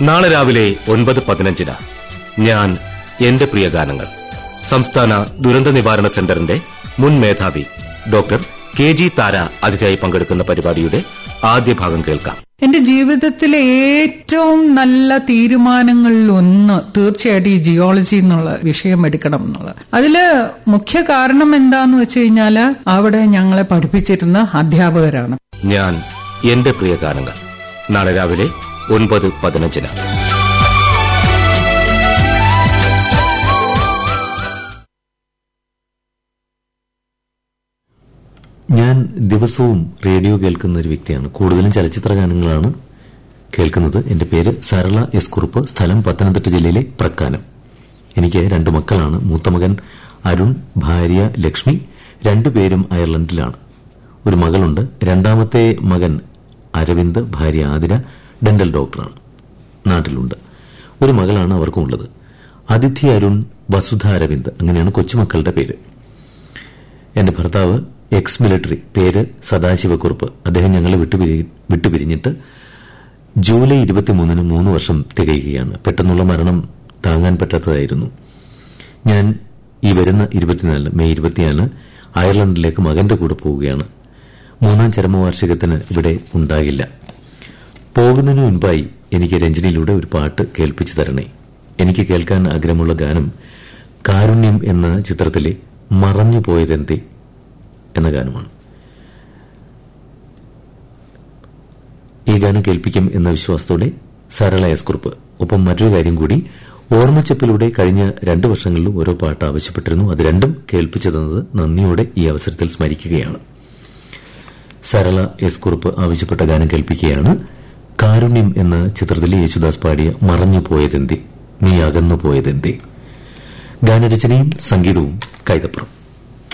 നാളെ രാവിലെ ഒൻപത് പതിനഞ്ചിന് ഞാൻ എന്റെ പ്രിയ ഗാനങ്ങൾ സംസ്ഥാന ദുരന്ത നിവാരണ സെന്ററിന്റെ മുൻ മേധാവി ഡോക്ടർ കെ ജി താര അതിഥിയായി പങ്കെടുക്കുന്ന പരിപാടിയുടെ ആദ്യ ഭാഗം കേൾക്കാം എന്റെ ജീവിതത്തിലെ ഏറ്റവും നല്ല തീരുമാനങ്ങളിൽ ഒന്ന് തീർച്ചയായിട്ടും ഈ ജിയോളജി എന്നുള്ള വിഷയം എടുക്കണം എന്നുള്ളത് അതില് മുഖ്യ കാരണം എന്താന്ന് വെച്ച് കഴിഞ്ഞാല് അവിടെ ഞങ്ങളെ പഠിപ്പിച്ചിരുന്ന അധ്യാപകരാണ് ഞാൻ എന്റെ പ്രിയ ഗാനങ്ങൾ നാളെ രാവിലെ ഒൻപത് പതിനഞ്ചിന് ഞാൻ ദിവസവും റേഡിയോ കേൾക്കുന്ന ഒരു വ്യക്തിയാണ് കൂടുതലും ചലച്ചിത്ര ഗാനങ്ങളാണ് കേൾക്കുന്നത് എന്റെ പേര് സരള എസ് കുറുപ്പ് സ്ഥലം പത്തനംതിട്ട ജില്ലയിലെ പ്രക്കാനം എനിക്ക് രണ്ട് മക്കളാണ് മൂത്ത മകൻ അരുൺ ഭാര്യ ലക്ഷ്മി രണ്ടുപേരും അയർലൻഡിലാണ് ഒരു മകളുണ്ട് രണ്ടാമത്തെ മകൻ അരവിന്ദ് ഭാര്യ ആതിര ഡെന്റൽ ഡോക്ടറാണ് നാട്ടിലുണ്ട് ഒരു മകളാണ് അവർക്കും ഉള്ളത് അതിഥി അരുൺ വസുധ അരവിന്ദ് അങ്ങനെയാണ് കൊച്ചുമക്കളുടെ പേര് എന്റെ ഭർത്താവ് എക്സ് മിലിറ്ററി പേര് സദാശിവക്കുറുപ്പ് അദ്ദേഹം ഞങ്ങളെ വിട്ടുപിരി- വിട്ടുപിരിഞ്ഞിട്ട് ജൂലൈ ഇരുപത്തിമൂന്നിന് മൂന്ന് വർഷം തികയുകയാണ് പെട്ടെന്നുള്ള മരണം താങ്ങാൻ പറ്റാത്തതായിരുന്നു ഞാൻ ഈ വരുന്ന ഇരുപത്തിനാലിന് മെയ് ഇരുപത്തിനാലിന് അയർലൻഡിലേക്ക് മകന്റെ കൂടെ പോവുകയാണ് മൂന്നാം ചരമവാർഷികത്തിന് ഇവിടെ ഉണ്ടാകില്ല പോകുന്നതിന് മുൻപായി എനിക്ക് രഞ്ജനിയിലൂടെ ഒരു പാട്ട് കേൾപ്പിച്ചു തരണേ എനിക്ക് കേൾക്കാൻ ആഗ്രഹമുള്ള ഗാനം കാരുണ്യം എന്ന ചിത്രത്തിലെ മറഞ്ഞു പോയതെന്തേ എന്ന ഗാനമാണ് ഈ ഗാനം കേൾപ്പിക്കും എന്ന വിശ്വാസത്തോടെ സരള എസ് കുറുപ്പ് ഒപ്പം മറ്റൊരു കാര്യം കൂടി ഓർമ്മച്ചപ്പിലൂടെ കഴിഞ്ഞ രണ്ടു വർഷങ്ങളിലും ഓരോ പാട്ട് ആവശ്യപ്പെട്ടിരുന്നു അത് രണ്ടും കേൾപ്പിച്ചു തന്നത് നന്ദിയോടെ ഈ അവസരത്തിൽ സ്മരിക്കുകയാണ് സരള എസ് കുറുപ്പ് ആവശ്യപ്പെട്ട ഗാനം കേൾപ്പിക്കുകയാണ് കാരുണ്യം എന്ന ചിത്രത്തിലെ യേശുദാസ് പാടിയ മറഞ്ഞു പോയതെന്തേ നീ അകന്നു പോയതെന്തേ ഗാനരചനയും സംഗീതവും കൈതപ്പുറം